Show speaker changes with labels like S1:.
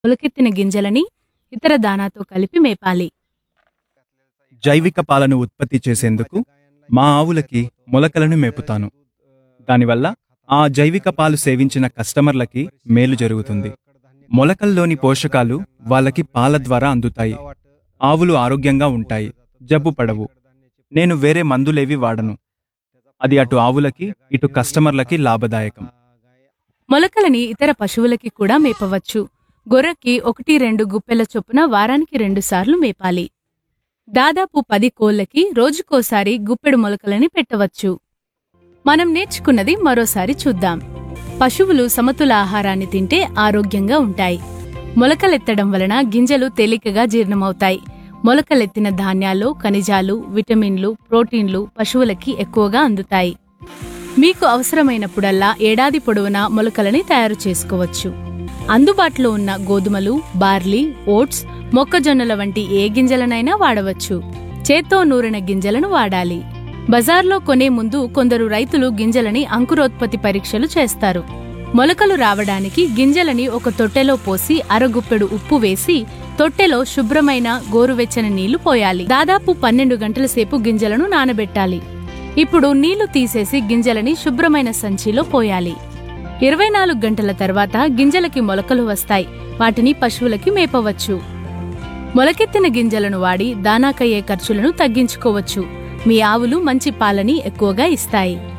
S1: మొలకెత్తిన గింజలని ఇతర దానాతో కలిపి మేపాలి
S2: జైవిక పాలను ఉత్పత్తి చేసేందుకు మా ఆవులకి మొలకలను మేపుతాను దానివల్ల ఆ జైవిక పాలు సేవించిన కస్టమర్లకి మేలు జరుగుతుంది మొలకల్లోని పోషకాలు వాళ్ళకి పాల ద్వారా అందుతాయి ఆవులు ఆరోగ్యంగా ఉంటాయి జబ్బు పడవు నేను వేరే మందులేవి వాడను అది అటు ఆవులకి ఇటు కస్టమర్లకి లాభదాయకం
S1: మొలకలని ఇతర పశువులకి కూడా మేపవచ్చు గొర్రెకి ఒకటి రెండు గుప్పెల చొప్పున వారానికి రెండుసార్లు మేపాలి దాదాపు పది కోళ్లకి రోజుకోసారి గుప్పెడు మొలకలని పెట్టవచ్చు మనం నేర్చుకున్నది మరోసారి చూద్దాం పశువులు సమతుల ఆహారాన్ని తింటే ఆరోగ్యంగా ఉంటాయి మొలకలెత్తడం వలన గింజలు తేలికగా జీర్ణమవుతాయి మొలకలెత్తిన ధాన్యాల్లో ఖనిజాలు విటమిన్లు ప్రోటీన్లు పశువులకి ఎక్కువగా అందుతాయి మీకు అవసరమైనప్పుడల్లా ఏడాది పొడవునా మొలకలని తయారు చేసుకోవచ్చు అందుబాటులో ఉన్న గోధుమలు బార్లీ ఓట్స్ మొక్కజొన్నల వంటి ఏ గింజలనైనా వాడవచ్చు చేత్తో నూరిన గింజలను వాడాలి బజార్లో కొనే ముందు కొందరు రైతులు గింజలని అంకురోత్పత్తి పరీక్షలు చేస్తారు మొలకలు రావడానికి గింజలని ఒక తొట్టెలో పోసి అరగుప్పెడు ఉప్పు వేసి తొట్టెలో శుభ్రమైన గోరువెచ్చని నీళ్లు పోయాలి దాదాపు పన్నెండు గంటల సేపు గింజలను నానబెట్టాలి ఇప్పుడు నీళ్లు తీసేసి గింజలని శుభ్రమైన సంచిలో పోయాలి ఇరవై నాలుగు గంటల తర్వాత గింజలకి మొలకలు వస్తాయి వాటిని పశువులకి మేపవచ్చు మొలకెత్తిన గింజలను వాడి దానాకయ్యే ఖర్చులను తగ్గించుకోవచ్చు మీ ఆవులు మంచి పాలని ఎక్కువగా ఇస్తాయి